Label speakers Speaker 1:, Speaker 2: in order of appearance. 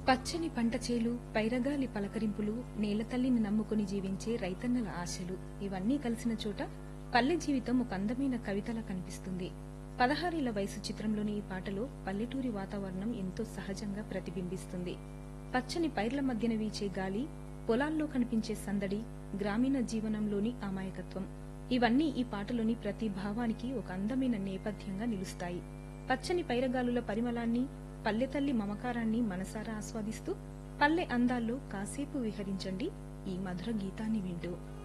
Speaker 1: పచ్చని పంట చేలు పైరగాలి పలకరింపులు నేలతల్లిని నమ్ముకుని జీవించే రైతన్నల ఆశలు ఇవన్నీ కలిసిన చోట పల్లె జీవితం ఒక అందమైన కవితలా కనిపిస్తుంది పదహారేళ్ల వయసు చిత్రంలోని ఈ పాటలో పల్లెటూరి వాతావరణం ఎంతో సహజంగా ప్రతిబింబిస్తుంది పచ్చని పైర్ల మధ్యన వీచే గాలి పొలాల్లో కనిపించే సందడి గ్రామీణ జీవనంలోని అమాయకత్వం ఇవన్నీ ఈ పాటలోని ప్రతి భావానికి ఒక అందమైన నేపథ్యంగా నిలుస్తాయి పచ్చని పైరగాలుల పరిమళాన్ని పల్లెతల్లి మమకారాన్ని మనసారా ఆస్వాదిస్తూ పల్లె అందాల్లో కాసేపు విహరించండి ఈ మధుర గీతాన్ని వింటూ